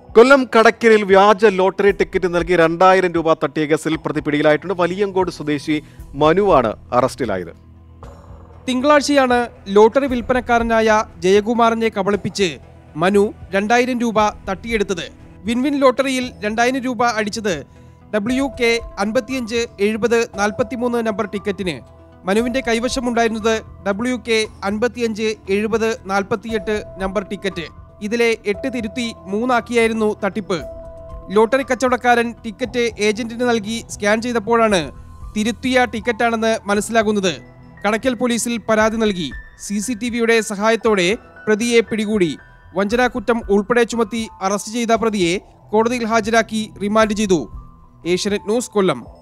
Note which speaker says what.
Speaker 1: കൊല്ലം കടക്കലിൽ വ്യാജ lottery ticket നൽകി രണ്ടായിരം രൂപ തട്ടിയ കേസിൽ പ്രതി പിടിയിലായിട്ടുണ്ട് വലിയങ്കോട് സ്വദേശി മനുവാണ് അറസ്റ്റിലായത്
Speaker 2: തിങ്കളാഴ്ചയാണ് ലോട്ടറി വിൽപ്പനക്കാരനായ ജയകുമാറിനെ കബളിപ്പിച്ച് മനു രണ്ടായിരം രൂപ തട്ടിയെടുത്തത് വിൻവിൻ ലോട്ടറിയിൽ രണ്ടായിരം രൂപ അടിച്ചത് ഡബ്ല്യു കെ അൻപത്തിയഞ്ച് എഴുപത് നാൽപ്പത്തിമൂന്ന് നമ്പർ ടിക്കറ്റിന് മനുവിന്റെ കൈവശമുണ്ടായിരുന്നത് ഡബ്ല്യു കെ അൻപത്തിയഞ്ച് എഴുപത് നാൽപ്പത്തിയെട്ട് നമ്പർ ടിക്കറ്റ് ഇതിലെ എട്ട് തിരുത്തി മൂന്നാക്കിയായിരുന്നു തട്ടിപ്പ് ലോട്ടറി കച്ചവടക്കാരൻ ടിക്കറ്റ് ഏജന്റിന് നൽകി സ്കാൻ ചെയ്തപ്പോഴാണ് തിരുത്തിയ ടിക്കറ്റാണെന്ന് മനസ്സിലാകുന്നത് കടക്കൽ പോലീസിൽ പരാതി നൽകി സി സി ടി വിയുടെ സഹായത്തോടെ പ്രതിയെ പിടികൂടി വഞ്ചനാക്കുറ്റം ഉൾപ്പെടെ ചുമത്തി അറസ്റ്റ് ചെയ്ത പ്രതിയെ കോടതിയിൽ ഹാജരാക്കി റിമാൻഡ് ചെയ്തു ഏഷ്യനെറ്റ് ന്യൂസ് കൊല്ലം